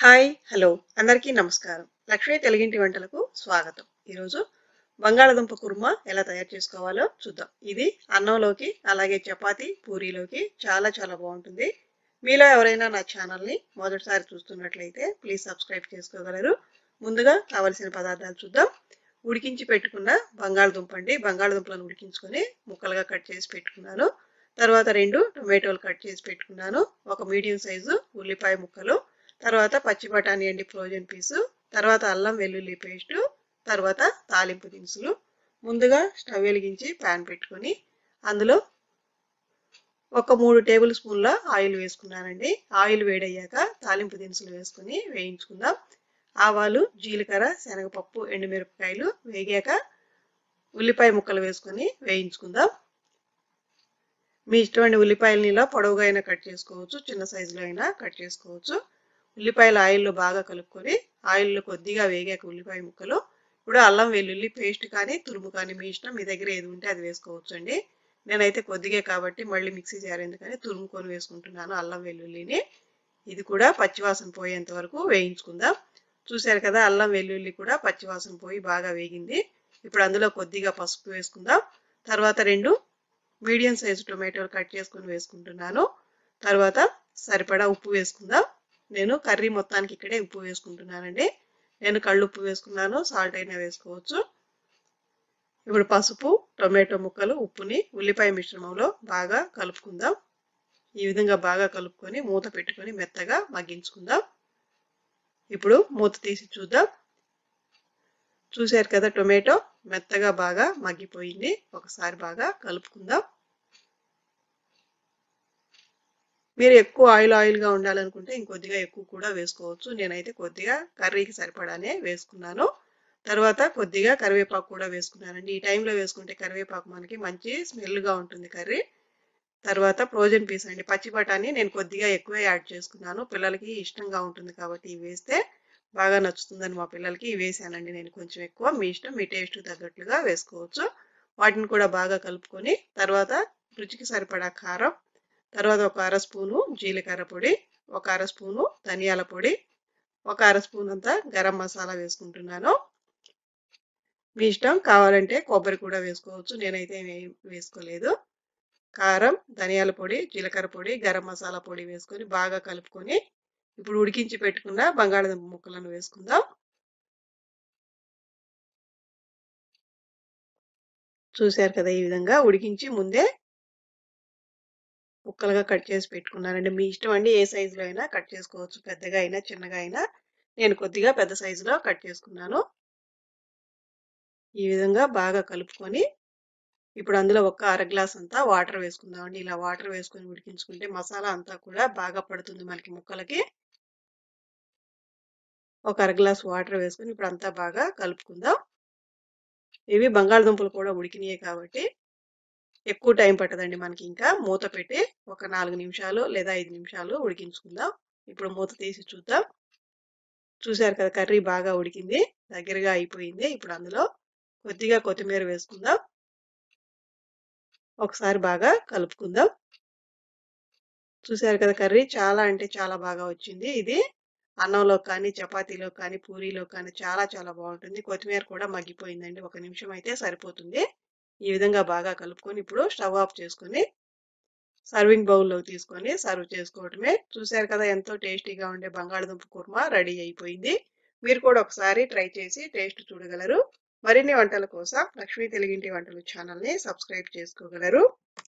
hi hello అందరికీ నమస్కారం లక్ష్మీ తెలుగింటి వంటలకు స్వాగతం ఈరోజు బంగాళదుంప కుర్మా ఎలా తయారు చేసుకోవాలో చూద్దాం ఇది అన్నంలోకి అలాగే చపాతి పూరీలోకి చాలా చాలా బాగుంటుంది మీలో ఎవరైనా నా ఛానల్ని మొదటిసారి చూస్తున్నట్లయితే ప్లీజ్ సబ్స్క్రైబ్ చేసుకోగలరు ముందుగా కావలసిన పదార్థాలు చూద్దాం ఉడికించి పెట్టుకున్న బంగాళదుంప అండి బంగాళదుంపలను ఉడికించుకొని ముక్కలుగా కట్ చేసి పెట్టుకున్నాను తర్వాత రెండు టొమాటోలు కట్ చేసి పెట్టుకున్నాను ఒక మీడియం సైజు ఉల్లిపాయ ముక్కలు తర్వాత పచ్చి బఠానీ అండి ఫ్రోజన్ పీసు తర్వాత అల్లం వెల్లుల్లి పేస్టు తర్వాత తాలింపు దినుసులు ముందుగా స్టవ్ వెలిగించి ప్యాన్ పెట్టుకొని అందులో ఒక మూడు టేబుల్ స్పూన్ల ఆయిల్ వేసుకున్నానండి ఆయిల్ వేడయ్యాక తాలింపు దినుసులు వేసుకొని వేయించుకుందాం ఆవాలు జీలకర్ర శనగపప్పు ఎండుమిరపకాయలు వేగాక ఉల్లిపాయ ముక్కలు వేసుకొని వేయించుకుందాం మీ ఇష్టమైన ఉల్లిపాయలని ఇలా పొడవుగా అయినా కట్ చేసుకోవచ్చు చిన్న సైజులో అయినా కట్ చేసుకోవచ్చు ఉల్లిపాయలు ఆయిల్లో బాగా కలుపుకొని ఆయిల్లో కొద్దిగా వేగాక ఉల్లిపాయ ముక్కలు ఇప్పుడు అల్లం వెల్లుల్లి పేస్ట్ కానీ తురుము కానీ మీ ఇష్టం మీ దగ్గర ఏది ఉంటే అది వేసుకోవచ్చు అండి నేనైతే కొద్దిగా కాబట్టి మళ్ళీ మిక్సీ జార్ ఎందుకని తురుముకొని వేసుకుంటున్నాను అల్లం వెల్లుల్లిని ఇది కూడా పచ్చివాసన పోయేంత వరకు వేయించుకుందాం చూశారు కదా అల్లం వెల్లుల్లి కూడా పచ్చివాసన పోయి బాగా వేగింది ఇప్పుడు అందులో కొద్దిగా పసుపు వేసుకుందాం తర్వాత రెండు మీడియం సైజు టొమాటోలు కట్ చేసుకొని వేసుకుంటున్నాను తర్వాత సరిపడా ఉప్పు వేసుకుందాం నేను కర్రీ మొత్తానికి ఇక్కడే ఉప్పు వేసుకుంటున్నానండి నేను కళ్ళు ఉప్పు వేసుకున్నాను సాల్ట్ అయినా వేసుకోవచ్చు ఇప్పుడు పసుపు టొమాటో ముక్కలు ఉప్పుని ఉల్లిపాయ మిశ్రమంలో బాగా కలుపుకుందాం ఈ విధంగా బాగా కలుపుకొని మూత పెట్టుకొని మెత్తగా మగ్గించుకుందాం ఇప్పుడు మూత తీసి చూద్దాం చూశారు కదా టొమాటో మెత్తగా బాగా మగ్గిపోయింది ఒకసారి బాగా కలుపుకుందాం మీరు ఎక్కువ ఆయిల్ ఆయిల్గా ఉండాలనుకుంటే ఇంకొద్దిగా ఎక్కువ కూడా వేసుకోవచ్చు నేనైతే కొద్దిగా కర్రీకి సరిపడానే వేసుకున్నాను తర్వాత కొద్దిగా కరివేపాకు కూడా వేసుకున్నానండి ఈ టైంలో వేసుకుంటే కరివేపాకు మనకి మంచి స్మెల్గా ఉంటుంది కర్రీ తర్వాత ఫ్రోజన్ పీస్ అండి పచ్చి బఠానీ నేను కొద్దిగా ఎక్కువ యాడ్ చేసుకున్నాను పిల్లలకి ఇష్టంగా ఉంటుంది కాబట్టి ఇవి వేస్తే బాగా నచ్చుతుందని మా పిల్లలకి ఇవి వేసానండి నేను కొంచెం ఎక్కువ మీ ఇష్టం మీ టేస్ట్ తగ్గట్లుగా వేసుకోవచ్చు వాటిని కూడా బాగా కలుపుకొని తర్వాత రుచికి సరిపడా కారం తర్వాత ఒక అర స్పూను జీలకర్ర పొడి ఒక అర స్పూను ధనియాల పొడి ఒక అర స్పూన్ అంతా గరం మసాలా వేసుకుంటున్నాను మీ ఇష్టం కావాలంటే కొబ్బరి కూడా వేసుకోవచ్చు నేనైతే వేసుకోలేదు కారం ధనియాల పొడి జీలకర్ర పొడి గరం మసాలా పొడి వేసుకొని బాగా కలుపుకొని ఇప్పుడు ఉడికించి పెట్టుకున్న బంగాళదుంప ముక్కలను వేసుకుందాం చూశారు కదా ఈ విధంగా ఉడికించి ముందే ముక్కలుగా కట్ చేసి పెట్టుకున్నానండి మీ ఇష్టం అండి ఏ సైజులో అయినా కట్ చేసుకోవచ్చు పెద్దగా అయినా చిన్నగా అయినా నేను కొద్దిగా పెద్ద సైజులో కట్ చేసుకున్నాను ఈ విధంగా బాగా కలుపుకొని ఇప్పుడు అందులో ఒక అర గ్లాస్ అంతా వాటర్ వేసుకుందామండి ఇలా వాటర్ వేసుకొని ఉడికించుకుంటే మసాలా అంతా కూడా బాగా పడుతుంది మనకి ముక్కలకి ఒక అర గ్లాస్ వాటర్ వేసుకొని ఇప్పుడు అంతా బాగా కలుపుకుందాం ఇవి బంగాళదుంపలు కూడా ఉడికినాయి కాబట్టి ఎక్కువ టైం పట్టదండి మనకి ఇంకా మూత పెట్టి ఒక నాలుగు నిమిషాలు లేదా ఐదు నిమిషాలు ఉడికించుకుందాం ఇప్పుడు మూత తీసి చూద్దాం చూశారు కదా కర్రీ బాగా ఉడికింది దగ్గరగా అయిపోయింది ఇప్పుడు అందులో కొద్దిగా కొత్తిమీర వేసుకుందాం ఒకసారి బాగా కలుపుకుందాం చూశారు కదా కర్రీ చాలా అంటే చాలా బాగా వచ్చింది ఇది అన్నంలో కానీ చపాతీలో కానీ పూరీలో కానీ చాలా చాలా బాగుంటుంది కొత్తిమీర కూడా మగ్గిపోయిందండి ఒక నిమిషం అయితే సరిపోతుంది ఈ విధంగా బాగా కలుపుకొని ఇప్పుడు స్టవ్ ఆఫ్ చేసుకొని సర్వింగ్ బౌల్లో తీసుకొని సర్వ్ చేసుకోవటమే చూశారు కదా ఎంతో టేస్టీగా ఉండే బంగాళదుంప కుర్మా రెడీ అయిపోయింది మీరు కూడా ఒకసారి ట్రై చేసి టేస్ట్ చూడగలరు మరిన్ని వంటల కోసం లక్ష్మీ తెలుగింటి వంటలు ఛానల్ని సబ్స్క్రైబ్ చేసుకోగలరు